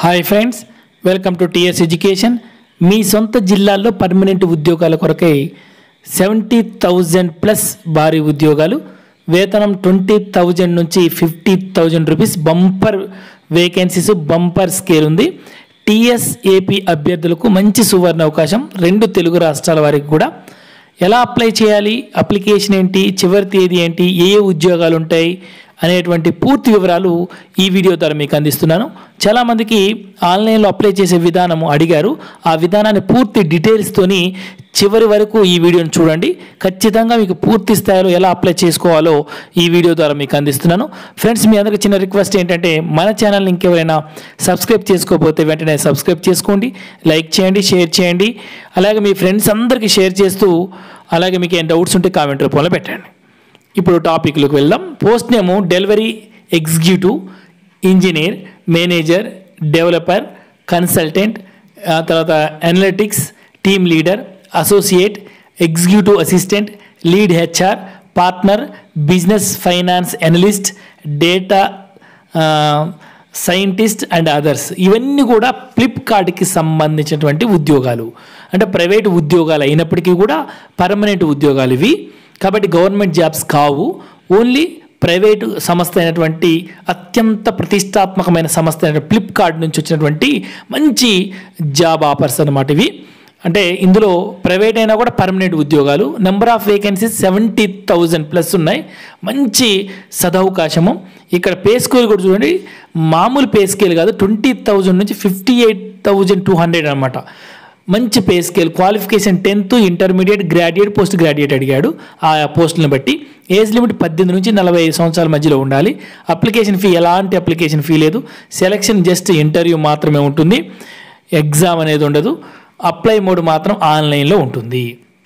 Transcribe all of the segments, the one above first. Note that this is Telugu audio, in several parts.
hi friends welcome to TS education మీ సొంత జిల్లాల్లో పర్మనెంట్ ఉద్యోగాల కొరకై సెవెంటీ థౌజండ్ ప్లస్ భారీ ఉద్యోగాలు వేతనం ట్వంటీ థౌజండ్ నుంచి fifty thousand rupees bumper vacancies bumper scale ఉంది టిఎస్ ఏపీ అభ్యర్థులకు మంచి సువర్ణ అవకాశం రెండు తెలుగు రాష్ట్రాల వారికి కూడా ఎలా అప్లై చేయాలి అప్లికేషన్ ఏంటి చివరి తేదీ ఏంటి ఏ ఏ ఉద్యోగాలు ఉంటాయి అనేటువంటి పూర్తి వివరాలు ఈ వీడియో ద్వారా మీకు అందిస్తున్నాను చాలామందికి ఆన్లైన్లో అప్లై చేసే విధానం అడిగారు ఆ విధానాన్ని పూర్తి డీటెయిల్స్తోని చివరి వరకు ఈ వీడియోని చూడండి ఖచ్చితంగా మీకు పూర్తి స్థాయిలో ఎలా అప్లై చేసుకోవాలో ఈ వీడియో ద్వారా మీకు అందిస్తున్నాను ఫ్రెండ్స్ మీ అందరికీ చిన్న రిక్వెస్ట్ ఏంటంటే మన ఛానల్ని ఇంకెవరైనా సబ్స్క్రైబ్ చేసుకోకపోతే వెంటనే సబ్స్క్రైబ్ చేసుకోండి లైక్ చేయండి షేర్ చేయండి అలాగే మీ ఫ్రెండ్స్ అందరికీ షేర్ చేస్తూ అలాగే మీకు ఏం డౌట్స్ ఉంటే కామెంట్ రూపంలో పెట్టండి ఇప్పుడు టాపిక్లోకి వెళ్దాం post name delivery executive engineer manager developer consultant ఆ తర్వాత analytics team leader associate executive assistant lead HR partner business finance analyst data scientist and others ఇవన్నీ కూడా ఫ్లిప్కార్ట్కి సంబంధించినటువంటి ఉద్యోగాలు అంటే ప్రైవేట్ ఉద్యోగాలు అయినప్పటికీ కూడా పర్మనెంట్ ఉద్యోగాలు ఇవి కాబట్టి గవర్నమెంట్ జాబ్స్ కావు ఓన్లీ ప్రైవేటు సంస్థ అయినటువంటి అత్యంత ప్రతిష్టాత్మకమైన సంస్థ అయిన ఫ్లిప్కార్ట్ నుంచి వచ్చినటువంటి మంచి జాబ్ ఆఫర్స్ అనమాట ఇవి అంటే ఇందులో ప్రైవేట్ అయినా కూడా పర్మనెంట్ ఉద్యోగాలు number of vacancies seventy thousand plus ఉన్నాయి మంచి సదవకాశము ఇక్కడ పే స్కేల్ కూడా చూడండి మామూలు పే స్కేల్ కాదు ట్వంటీ థౌజండ్ నుంచి fifty eight thousand two hundred అనమాట మంచి pay scale qualification tenth intermediate graduate post graduate అడిగాడు ఆ పోస్టులను బట్టి ఏజ్ లిమిట్ పద్దెనిమిది నుంచి నలభై ఐదు సంవత్సరాల మధ్యలో ఉండాలి అప్లికేషన్ ఫీ ఎలాంటి అప్లికేషన్ ఫీ లేదు సెలక్షన్ జస్ట్ ఇంటర్వ్యూ మాత్రమే ఉంటుంది ఎగ్జామ్ అనేది ఉండదు అప్లై మోడ్ మాత్రం ఆన్లైన్లో ఉంటుంది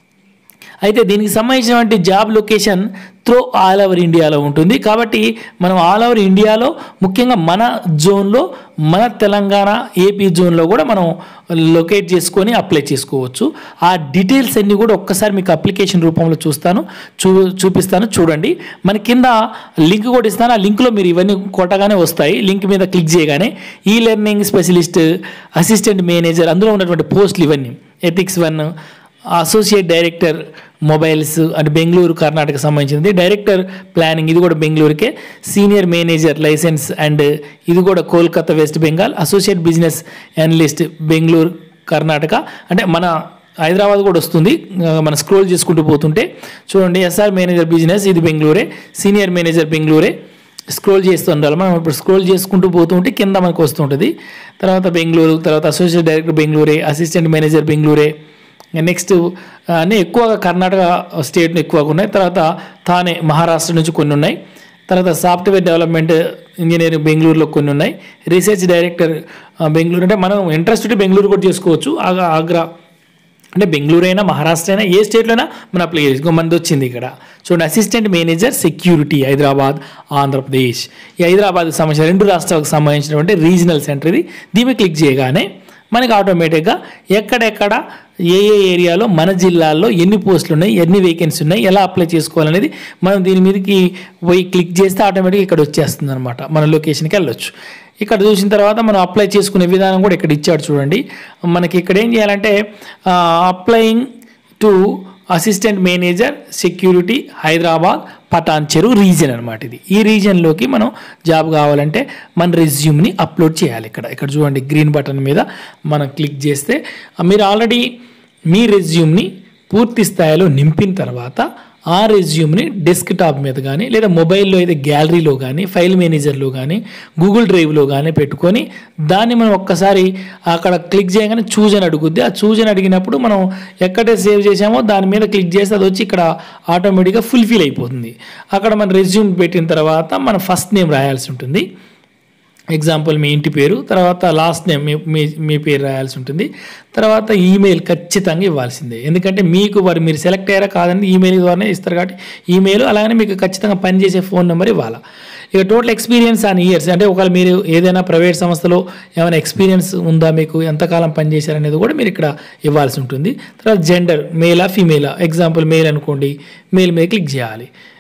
అయితే దీనికి సంబంధించినటువంటి job location through all over ఇండియాలో ఉంటుంది కాబట్టి మనం ఆల్ ఓవర్ ఇండియాలో ముఖ్యంగా మన జోన్లో మన తెలంగాణ ఏపీ జోన్లో కూడా మనం లొకేట్ చేసుకొని అప్లై చేసుకోవచ్చు ఆ డీటెయిల్స్ అన్నీ కూడా ఒక్కసారి మీకు అప్లికేషన్ రూపంలో చూస్తాను చూ చూపిస్తాను చూడండి మన కింద లింక్ కూడా ఇస్తాను ఆ లింక్లో మీరు ఇవన్నీ కొట్టగానే వస్తాయి లింక్ మీద క్లిక్ చేయగానే ఈ లెర్నింగ్ స్పెషలిస్ట్ అసిస్టెంట్ మేనేజర్ అందులో ఉన్నటువంటి పోస్టులు ఇవన్నీ ethics one associate director mobiles అంటే బెంగళూరు కర్ణాటక సంబంధించింది డైరెక్టర్ ప్లానింగ్ ఇది కూడా బెంగళూరుకే సీనియర్ మేనేజర్ లైసెన్స్ అండ్ ఇది కూడా Kolkata West Bengal associate business analyst Bengaluru Karnataka అంటే మన హైదరాబాద్ కూడా వస్తుంది ఆ, మనం స్క్రోల్ చేసుకుంటూ పోతుంటే చూడండి ఎస్ఆర్ మేనేజర్ బిజినెస్ ఇది బెంగళూరే సీనియర్ మేనేజర్ బెంగళూరే స్క్రోల్ చేస్తూ ఉండాలి మనం ఇప్పుడు స్క్రోల్ చేసుకుంటూ పోతుంటే కింద మనకు వస్తుంటుంది తర్వాత బెంగళూరు తర్వాత అసోసియేట్ డైరెక్టర్ బెంగళూరే అసిస్టెంట్ మేనేజర్ బెంగళూరే నెక్స్ట్ అన్నీ ఎక్కువగా కర్ణాటక స్టేట్ ఎక్కువగా ఉన్నాయి తర్వాత తానే మహారాష్ట్ర నుంచి కొన్ని ఉన్నాయి తర్వాత సాఫ్ట్వేర్ డెవలప్మెంట్ ఇంజనీరింగ్ బెంగళూరులో కొన్ని ఉన్నాయి రీసెర్చ్ డైరెక్టర్ ఆ, బెంగళూరు అంటే మనం ఇంట్రెస్ట్ ఉంటే బెంగళూరు కూడా చేసుకోవచ్చు ఆగా ఆగ్రా అంటే బెంగళూరు అయినా మహారాష్ట్ర అయినా ఏ స్టేట్లో అయినా మనం అప్లై చేసుకో మనది వచ్చింది ఇక్కడ చూడండి assistant manager security Hyderabad Andhra Pradesh ఈ హైదరాబాద్కి సంబంధించిన రెండు రాష్ట్రాలకు సంబంధించినటువంటి రీజనల్ సెంటర్ ఇది దీని మీద క్లిక్ చేయగానే మనకి ఆటోమేటిక్గా ఎక్కడెక్కడ ఏ ఏ ఏరియాలో మన జిల్లాల్లో ఎన్ని పోస్టులు ఉన్నాయి ఎన్ని వేకెన్సీ ఉన్నాయి ఎలా అప్లై చేసుకోవాలనేది మనం దీని మీదకి పోయి క్లిక్ చేస్తే ఆటోమేటిక్గా ఇక్కడ వచ్చేస్తుంది అనమాట మన లొకేషన్కి వెళ్ళొచ్చు ఇక్కడ చూసిన తర్వాత మనం అప్లై చేసుకునే విధానం కూడా ఇక్కడ ఇచ్చాడు చూడండి మనకి ఇక్కడ ఏం చేయాలంటే applying to assistant manager security Hyderabad Patancheru region అనమాట ఇది ఈ రీజన్లోకి మనం జాబ్ కావాలంటే మన రెజ్యూమ్ని అప్లోడ్ చేయాలి ఇక్కడ ఇక్కడ చూడండి గ్రీన్ బటన్ మీద మనం క్లిక్ చేస్తే మీరు ఆల్రెడీ మీ రెజ్యూమ్ని పూర్తి స్థాయిలో నింపిన తర్వాత ఆ రెజ్యూమ్ని డెస్క్టాప్ మీద కానీ లేదా మొబైల్లో అయితే గ్యాలరీలో కానీ ఫైల్ మేనేజర్లో కానీ గూగుల్ డ్రైవ్లో కానీ పెట్టుకొని దాన్ని మనం ఒక్కసారి అక్కడ క్లిక్ చేయగానే చూజ్ అని అడుగుద్ది ఆ చూజ్ అని అడిగినప్పుడు మనం ఎక్కడే సేవ్ చేసామో దాని మీద క్లిక్ చేస్తే అది వచ్చి ఇక్కడ ఆటోమేటిక్గా ఫుల్ఫిల్ అయిపోతుంది అక్కడ మన రెజ్యూమ్ పెట్టిన తర్వాత మన ఫస్ట్ నేమ్ రాయాల్సి ఉంటుంది ఎగ్జాంపుల్ మీ ఇంటి పేరు తర్వాత లాస్ట్ నేమ్ మీ మీ మీ పేరు రాయాల్సి ఉంటుంది తర్వాత ఈమెయిల్ ఖచ్చితంగా ఇవ్వాల్సిందే ఎందుకంటే మీకు వారు మీరు సెలెక్ట్ అయ్యారా కాదని ఈమెయిల్ ద్వారానే ఇస్తారు కాబట్టి ఈమెయిల్ అలాగనే మీకు ఖచ్చితంగా పనిచేసే ఫోన్ నెంబర్ ఇవ్వాలి ఇక టోటల్ ఎక్స్పీరియన్స్ ఆన్ ఇయర్స్ అంటే ఒకవేళ మీరు ఏదైనా ప్రైవేట్ సంస్థలో ఏమైనా ఎక్స్పీరియన్స్ ఉందా మీకు ఎంతకాలం పనిచేశారనేది కూడా మీరు ఇక్కడ ఇవ్వాల్సి ఉంటుంది తర్వాత జెండర్ మేలా ఫీమేలా ఎగ్జాంపుల్ మేల్ అనుకోండి మేల్ మీద క్లిక్ చేయాలి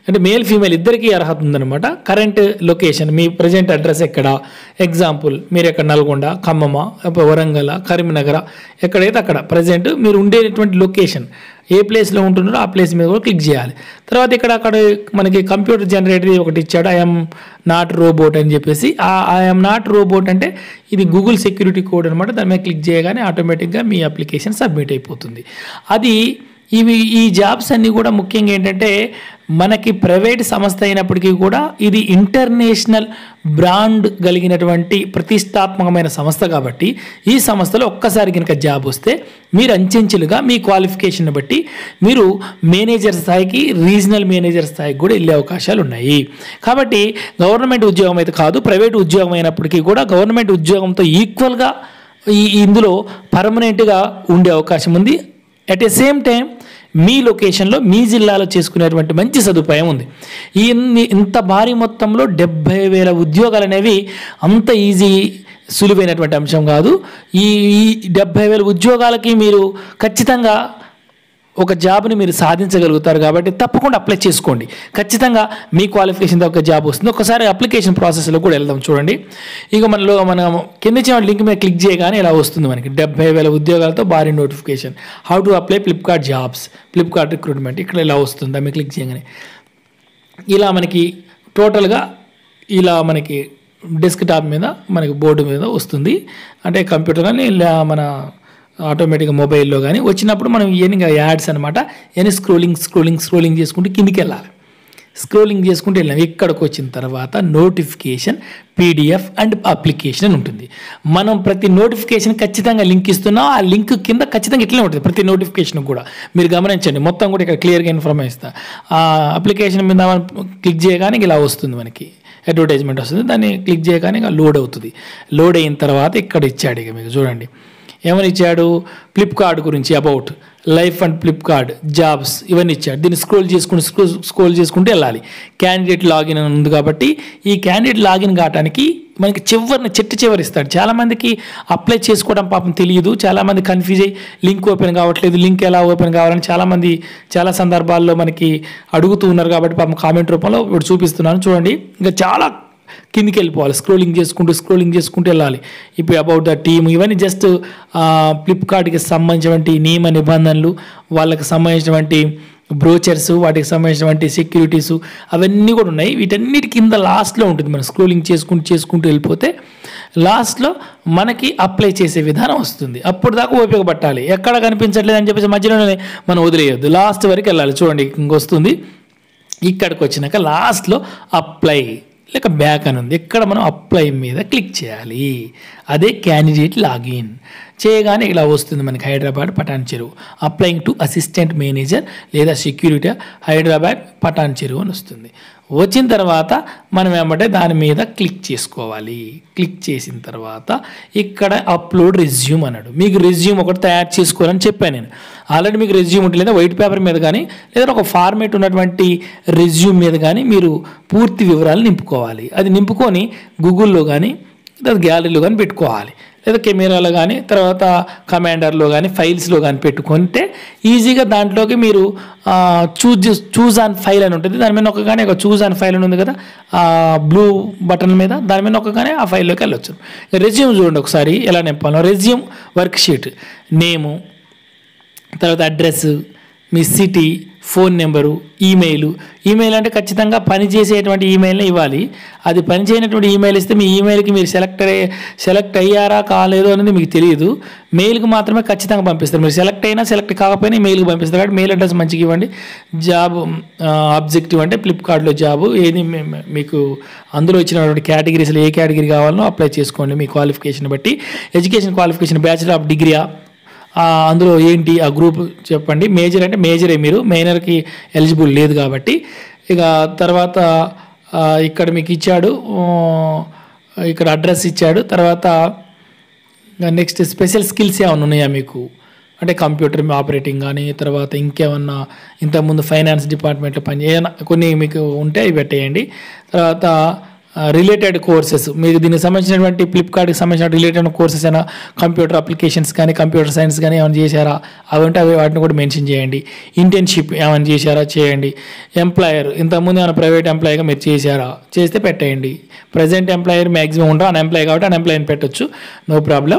అంటే మేల్ ఫీమేల్ ఇద్దరికీ అర్హత ఉందన్నమాట కరెంట్ లొకేషన్ మీ ప్రజెంట్ అడ్రస్ ఎక్కడ ఎగ్జాంపుల్ మీరు ఎక్కడ నల్గొండ ఖమ్మమ వరంగల్ కరీంనగర్ ఎక్కడైతే అక్కడ ప్రజెంట్ మీరు ఉండేటువంటి లొకేషన్ ఏ ప్లేస్లో ఉంటున్నారో ఆ ప్లేస్ మీద కూడా క్లిక్ చేయాలి తర్వాత ఇక్కడ అక్కడ మనకి కంప్యూటర్ జనరేటర్ ఒకటి ఇచ్చాడు ఐఎమ్ నాట్ రోబోట్ అని చెప్పేసి ఆ ఐఎమ్ నాట్ రోబోట్ అంటే ఇది గూగుల్ సెక్యూరిటీ కోడ్ అనమాట దాని మీద క్లిక్ చేయగానే ఆటోమేటిక్గా మీ అప్లికేషన్ సబ్మిట్ అయిపోతుంది అది ఇవి ఈ జాబ్స్ అన్నీ కూడా ముఖ్యంగా ఏంటంటే మనకి ప్రైవేట్ సంస్థ అయినప్పటికీ కూడా ఇది ఇంటర్నేషనల్ బ్రాండ్ కలిగినటువంటి ప్రతిష్టాత్మకమైన సంస్థ కాబట్టి ఈ సంస్థలో ఒక్కసారి కనుక జాబ్ వస్తే మీరు అంచెంచులుగా మీ క్వాలిఫికేషన్ బట్టి మీరు మేనేజర్ స్థాయికి రీజనల్ మేనేజర్ స్థాయికి కూడా వెళ్ళే అవకాశాలు ఉన్నాయి కాబట్టి గవర్నమెంట్ ఉద్యోగం అయితే కాదు ప్రైవేట్ ఉద్యోగం అయినప్పటికీ కూడా గవర్నమెంట్ ఉద్యోగంతో ఈక్వల్గా ఈ ఇందులో పర్మనెంట్గా ఉండే అవకాశం ఉంది అట్ ఎ సేమ్ టైం మీ లొకేషన్లో మీ జిల్లాలో చేసుకునేటువంటి మంచి సదుపాయం ఉంది ఈ ఇన్ని- ఇంత భారీ మొత్తంలో డెబ్బై వేల ఉద్యోగాలు అనేవి అంత ఈజీ సులువైనటువంటి అంశం కాదు ఈ ఈ డెబ్బై వేల ఉద్యోగాలకి మీరు ఖచ్చితంగా ఒక జాబ్ని మీరు సాధించగలుగుతారు కాబట్టి తప్పకుండా అప్లై చేసుకోండి ఖచ్చితంగా మీ క్వాలిఫికేషన్తో ఒక జాబ్ వస్తుంది ఒకసారి అప్లికేషన్ ప్రాసెస్లో కూడా వెళ్దాం చూడండి ఇక మనలో మనం కింద ఇచ్చిన లింక్ మీద క్లిక్ చేయగానే ఇలా వస్తుంది మనకి డెబ్బై వేల ఉద్యోగాలతో భారీ notification how to apply Flipkart jobs Flipkart recruitment ఇక్కడ ఇలా వస్తుంది దాన్ని క్లిక్ చేయగానే ఇలా మనకి టోటల్గా ఇలా మనకి డెస్క్ టాప్ మీద మనకి బోర్డు మీద వస్తుంది అంటే కంప్యూటర్ కానీ ఇలా మన ఆటోమేటిక్గా మొబైల్లో కానీ వచ్చినప్పుడు మనం ఇవన్నీ యాడ్స్ అనమాట ఇవన్నీ స్క్రోలింగ్ స్క్రోలింగ్ స్క్రోలింగ్ చేసుకుంటూ కిందికి వెళ్ళాలి స్క్రోలింగ్ చేసుకుంటూ వెళ్ళాం ఇక్కడికి వచ్చిన తర్వాత నోటిఫికేషన్ పీడిఎఫ్ అండ్ అప్లికేషన్ అని ఉంటుంది మనం ప్రతి నోటిఫికేషన్ ఖచ్చితంగా లింక్ ఇస్తున్నాం ఆ లింక్ కింద ఖచ్చితంగా ఇట్లనే ఉంటుంది ప్రతి నోటిఫికేషన్ కూడా మీరు గమనించండి మొత్తం కూడా ఇక్కడ క్లియర్గా ఇన్ఫర్మేషన్ ఇస్తా ఆ అప్లికేషన్ మీద మనం క్లిక్ చేయగానే ఇలా వస్తుంది మనకి అడ్వర్టైజ్మెంట్ వస్తుంది దాన్ని క్లిక్ చేయగానే ఇక లోడ్ అవుతుంది లోడ్ అయిన తర్వాత ఇక్కడ ఇచ్చాడు ఇక మీకు చూడండి ఏమని ఇచ్చాడు ఫ్లిప్కార్ట్ గురించి about life and Flipkart jobs ఇవన్నీ ఇచ్చాడు దీన్ని స్క్రోల్ చేసుకుంటూ స్క్రోల్ స్క్రోల్ చేసుకుంటూ వెళ్ళాలి క్యాండిడేట్ లాగిన్ అని ఉంది కాబట్టి ఈ క్యాండిడేట్ లాగిన్ కావడానికి మనకి చివరిని చెట్టు చివరి ఇస్తాడు చాలామందికి అప్లై చేసుకోవడం పాపం తెలియదు చాలామంది కన్ఫ్యూజ్ అయ్యి లింక్ ఓపెన్ కావట్లేదు లింక్ ఎలా ఓపెన్ కావాలని చాలామంది చాలా సందర్భాల్లో మనకి అడుగుతూ ఉన్నారు కాబట్టి పాపం కామెంట్ రూపంలో ఇప్పుడు చూపిస్తున్నాను చూడండి ఇంకా చాలా కిందికి వెళ్ళిపోవాలి స్క్రోలింగ్ చేసుకుంటూ స్క్రోలింగ్ చేసుకుంటూ వెళ్ళాలి ఇప్పుడు అబౌట్ ద టీమ్ ఇవన్నీ జస్ట్ ఫ్లిప్కార్ట్కి సంబంధించినటువంటి నియమ నిబంధనలు వాళ్ళకి సంబంధించినటువంటి బ్రోచర్స్ వాటికి సంబంధించినటువంటి సెక్యూరిటీస్ అవన్నీ కూడా ఉన్నాయి వీటన్నిటి కింద లాస్ట్లో ఉంటుంది మనం స్క్రోలింగ్ చేసుకుంటూ చేసుకుంటూ వెళ్ళిపోతే లాస్ట్లో మనకి అప్లై చేసే విధానం వస్తుంది అప్పుడు దాకా ఉపయోగపట్టాలి ఎక్కడ కనిపించట్లేదు అని చెప్పేసి మధ్యలోనే మనం వదిలేయొద్దు లాస్ట్ వరకు వెళ్ళాలి చూడండి ఇంకొస్తుంది ఇక్కడికి వచ్చినాక లాస్ట్లో అప్లై లేక బ్యాక్ అని ఉంది ఇక్కడ మనం అప్లై మీద క్లిక్ చేయాలి అదే క్యాండిడేట్ లాగిన్ చేయగానే ఇలా వస్తుంది మనకి Hyderabad Patancheru applying to assistant manager లేదా సెక్యూరిటీ హైదరాబాద్ పటాన్ చెరువు అని వస్తుంది వచ్చిన తర్వాత మనం ఏమంటే దాని మీద క్లిక్ చేసుకోవాలి క్లిక్ చేసిన తర్వాత ఇక్కడ అప్లోడ్ రెజ్యూమ్ అన్నాడు మీకు రెజ్యూమ్ ఒకటి తయారు చేసుకోవాలని చెప్పాను నేను ఆల్రెడీ మీకు రెజ్యూమ్ ఉంటుంది లేదా వైట్ పేపర్ మీద కానీ లేదా ఒక ఫార్మేట్ ఉన్నటువంటి రెజ్యూమ్ మీద కానీ మీరు పూర్తి వివరాలు నింపుకోవాలి అది నింపుకొని గూగుల్లో కానీ లేదా గ్యాలరీలో కానీ పెట్టుకోవాలి లేదా కెమెరాలో కానీ తర్వాత కమాండర్లో కానీ ఫైల్స్లో కానీ పెట్టుకుంటే ఈజీగా దాంట్లోకి మీరు చూజ్ చూజ్ ఆన్ ఫైల్ అని ఉంటుంది దాని మీద నొక్కగానే ఒక చూజ్ ఆన్ ఫైల్ అని ఉంది కదా ఆ బ్లూ బటన్ మీద దాని మీద నొక్కగానే ఆ ఫైల్లోకి వెళ్ళొచ్చు రెజ్యూమ్ చూడండి ఒకసారి ఎలా నింపాలో రెజ్యూమ్ వర్క్ షీట్ నేము తర్వాత అడ్రస్ మీ city phone number email email అంటే ఖచ్చితంగా పని చేసేటువంటి ఈమెయిల్ని ఇవ్వాలి అది పని చేయనటువంటి ఈమెయిల్ ఇస్తే మీ ఈమెయిల్కి మీరు సెలెక్ట్ అయ్యే సెలెక్ట్ అయ్యారా కాలేదో అనేది మీకు తెలియదు మెయిల్కి మాత్రమే ఖచ్చితంగా పంపిస్తారు మీరు సెలెక్ట్ అయినా సెలెక్ట్ కాకపోయినా మెయిల్కి పంపిస్తారు కాబట్టి మెయిల్ అడ్రస్ మంచిగా ఇవ్వండి జాబ్ ఆబ్జెక్టివ్ అంటే ఫ్లిప్కార్ట్లో జాబ్ ఏది మీ- మీకు అందులో ఇచ్చినటువంటి కేటగిరీస్లో ఏ కేటగిరీ కావాలనో అప్లై చేసుకోండి మీ క్వాలిఫికేషన్ బట్టి ఎడ్యుకేషన్ క్వాలిఫికేషన్ బ్యాచిలర్ ఆఫ్ డిగ్రీయా ఆ, అందులో ఏంటి ఆ గ్రూప్ చెప్పండి మేజర్ అంటే మేజరే మీరు మైనర్కి ఎలిజిబుల్ లేదు కాబట్టి ఇక తర్వాత ఆ, ఇక్కడ మీకు ఇచ్చాడు ఆ, ఇక్కడ అడ్రస్ ఇచ్చాడు తర్వాత నెక్స్ట్ స్పెషల్ స్కిల్స్ ఏమైనా ఉన్నాయా మీకు అంటే కంప్యూటర్ ఆపరేటింగ్ కానీ తర్వాత ఇంకేమన్నా ఇంతకుముందు ఫైనాన్స్ డిపార్ట్మెంట్లో పని ఏమైనా కొన్ని మీకు ఉంటే అవి పెట్టేయండి తర్వాత రిలేటెడ్ కోర్సెస్ మీకు దీనికి సంబంధించినటువంటి ఫ్లిప్కార్ట్కి సంబంధించిన రిలేటెడ్ కోర్సెస్ అయినా కంప్యూటర్ అప్లికేషన్స్ కానీ కంప్యూటర్ సైన్స్ కానీ ఏమైనా చేశారా అవి ఉంటే అవి వాటిని కూడా మెన్షన్ చేయండి ఇంటర్న్షిప్ ఏమైనా చేశారా చేయండి ఎంప్లాయర్ ఇంతకుముందు ఏమైనా ప్రైవేట్ ఎంప్లాయీగా మీరు చేశారా చేస్తే పెట్టేయండి ప్రజెంట్ ఎంప్లాయర్ మ్యాక్సిమం ఉంటాం అన్ ఎంప్లాయ్ కాబట్టి అన్ ఎంప్లాయీని పెట్టొచ్చు నో ప్రాబ్లం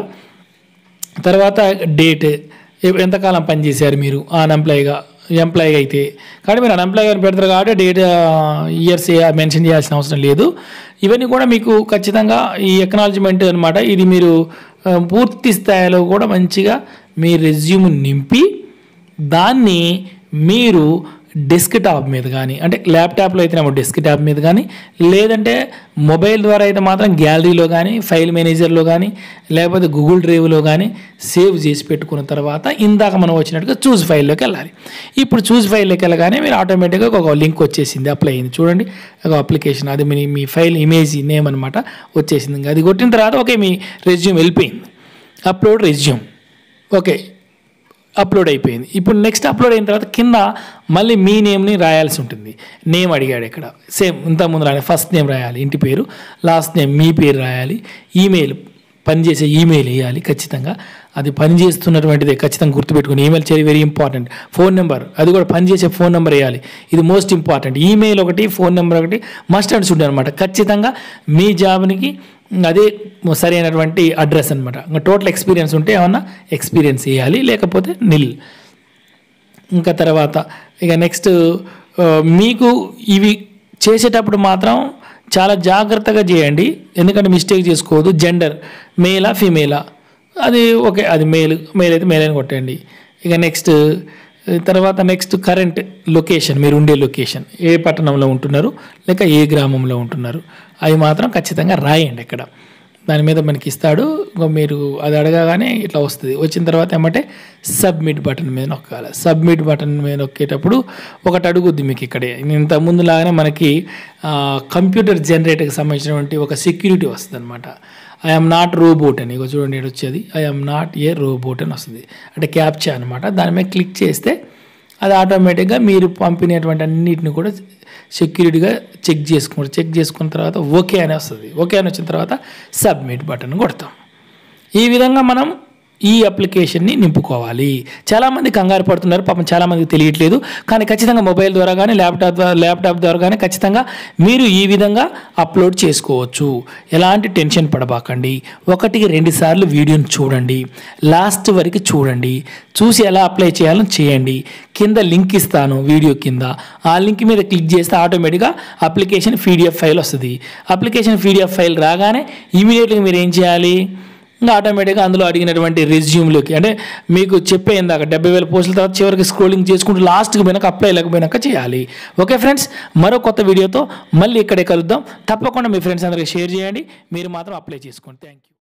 తర్వాత డేట్ ఎ- ఎంతకాలం పనిచేశారు మీరు అన్ఎంప్లాయ్గా ఎంప్లాయ్ అయితే కాబట్టి మీరు అన్ఎంప్లాయ్ అని పెడతారు కాబట్టి డేట్ ఇయర్స్ మెన్షన్ చేయాల్సిన అవసరం లేదు ఇవన్నీ కూడా మీకు ఖచ్చితంగా ఈ ఎకనాలజ్మెంట్ అనమాట ఇది మీరు ఆ, పూర్తి స్థాయిలో కూడా మంచిగా మీ రెజ్యూమ్ నింపి దాన్ని మీరు డెస్క్ టాప్ మీద కానీ అంటే ల్యాప్టాప్లో అయితేనేమో డెస్క్ టాప్ మీద కానీ లేదంటే మొబైల్ ద్వారా అయితే మాత్రం గ్యాలరీలో కానీ ఫైల్ మేనేజర్లో కానీ లేకపోతే గూగుల్ డ్రైవ్లో కానీ సేవ్ చేసి పెట్టుకున్న తర్వాత ఇందాక మనం వచ్చినట్టుగా చూస్ ఫైల్లోకి వెళ్ళాలి ఇప్పుడు చూస్ ఫైల్లోకి వెళ్ళగానే మీరు ఆటోమేటిక్గా ఒక లింక్ వచ్చేసింది అప్లై అయింది చూడండి ఒక అప్లికేషన్ అది మీ మీ ఫైల్ ఇమేజ్ నేమ్ అనమాట వచ్చేసింది ఇంకా అది కొట్టిన తర్వాత ఓకే మీ రెజ్యూమ్ వెళ్ళిపోయింది అప్లోడ్ రెజ్యూమ్ ఓకే అప్లోడ్ అయిపోయింది ఇప్పుడు నెక్స్ట్ అప్లోడ్ అయిన తర్వాత కింద మళ్ళీ మీ నేమ్ని రాయాల్సి ఉంటుంది నేమ్ అడిగాడు ఇక్కడ సేమ్ ఇంత ముందు రాయాలి ఫస్ట్ నేమ్ రాయాలి ఇంటి పేరు లాస్ట్ నేమ్ మీ పేరు రాయాలి ఈమెయిల్ పనిచేసే ఈమెయిల్ వేయాలి ఖచ్చితంగా అది పనిచేస్తున్నటువంటిది ఖచ్చితంగా గుర్తుపెట్టుకుని ఈమెయిల్ చేయాలి వెరీ ఇంపార్టెంట్ ఫోన్ నెంబర్ అది కూడా పనిచేసే ఫోన్ నెంబర్ వేయాలి ఇది మోస్ట్ ఇంపార్టెంట్ ఈమెయిల్ ఒకటి ఫోన్ నెంబర్ ఒకటి మస్ట్ అండ్ షుడ్ అనమాట ఖచ్చితంగా మీ జాబ్నికి అదే సరైనటువంటి అడ్రస్ అనమాట ఇంకా టోటల్ ఎక్స్పీరియన్స్ ఉంటే ఏమన్నా ఎక్స్పీరియన్స్ వేయాలి లేకపోతే నిల్ ఇంకా తర్వాత ఇక నెక్స్ట్ ఆ, మీకు ఇవి చేసేటప్పుడు మాత్రం చాలా జాగ్రత్తగా చేయండి ఎందుకంటే మిస్టేక్ చేసుకోవద్దు జెండర్ మేలా ఫీమేలా అది ఓకే అది మేల్ మేల్ అయితే మేల్ అని కొట్టండి ఇక నెక్స్ట్ తర్వాత నెక్స్ట్ కరెంట్ లొకేషన్ మీరు ఉండే లొకేషన్ ఏ పట్టణంలో ఉంటున్నారు లేక ఏ గ్రామంలో ఉంటున్నారు అవి మాత్రం ఖచ్చితంగా రాయండి ఇక్కడ దాని మీద మనకి ఇస్తాడు ఇంకో మీరు అది అడగగానే ఇట్లా వస్తుంది వచ్చిన తర్వాత ఏమంటే సబ్మిట్ బటన్ మీద నొక్కాలి సబ్మిట్ బటన్ మీద నొక్కేటప్పుడు ఒకటి అడుగుద్ది మీకు ఇక్కడే ఇంత ముందులాగానే మనకి ఆ, కంప్యూటర్ జనరేటర్కి సంబంధించినటువంటి ఒక సెక్యూరిటీ వస్తుంది అనమాట ఐఎమ్ నాట్ రోబోట్ అని ఇగో చూడండి ఇక్కడ వచ్చేది ఐఎమ్ నాట్ ఏ రోబోట్ అని వస్తుంది అంటే క్యాప్చా అనమాట దాని మీద క్లిక్ చేస్తే అది ఆటోమేటిక్గా మీరు పంపినటువంటి అన్నిటిని కూడా సెక్యూరిటీగా చెక్ చేసుకుంటారు చెక్ చేసుకున్న తర్వాత ఓకే అని వస్తుంది ఓకే అని వచ్చిన తర్వాత సబ్మిట్ బటన్ కొడతాం ఈ విధంగా మనం ఈ అప్లికేషన్ని నింపుకోవాలి చాలామంది కంగారు పడుతున్నారు పాపం చాలామందికి తెలియట్లేదు కానీ ఖచ్చితంగా మొబైల్ ద్వారా కానీ ల్యాప్టాప్ ద్వారా ల్యాప్టాప్ ద్వారా కానీ ఖచ్చితంగా మీరు ఈ విధంగా అప్లోడ్ చేసుకోవచ్చు ఎలాంటి టెన్షన్ పడబాకండి ఒకటికి రెండు సార్లు వీడియోని చూడండి లాస్ట్ వరకు చూడండి చూసి ఎలా అప్లై చేయాలో చేయండి కింద లింక్ ఇస్తాను వీడియో కింద ఆ లింక్ మీద క్లిక్ చేస్తే ఆటోమేటిక్గా అప్లికేషన్ పీడిఎఫ్ ఫైల్ వస్తుంది అప్లికేషన్ పీడిఎఫ్ ఫైల్ రాగానే ఇమీడియట్గా మీరు ఏం చేయాలి ఇంకా ఆటోమేటిక్గా అందులో అడిగినటువంటి రెజ్యూమ్లోకి అంటే మీకు చెప్పే ఇందాక డెబ్బై వేల పోస్టుల తర్వాత చివరికి స్క్రోలింగ్ చేసుకుంటూ లాస్ట్కి పోయినాక అప్లై లేకపోయినాక చేయాలి ఓకే ఫ్రెండ్స్ మరో కొత్త వీడియోతో మళ్ళీ ఇక్కడే కలుద్దాం తప్పకుండా మీ ఫ్రెండ్స్ అందరికీ షేర్ చేయండి మీరు మాత్రం అప్లై చేసుకోండి థ్యాంక్ యూ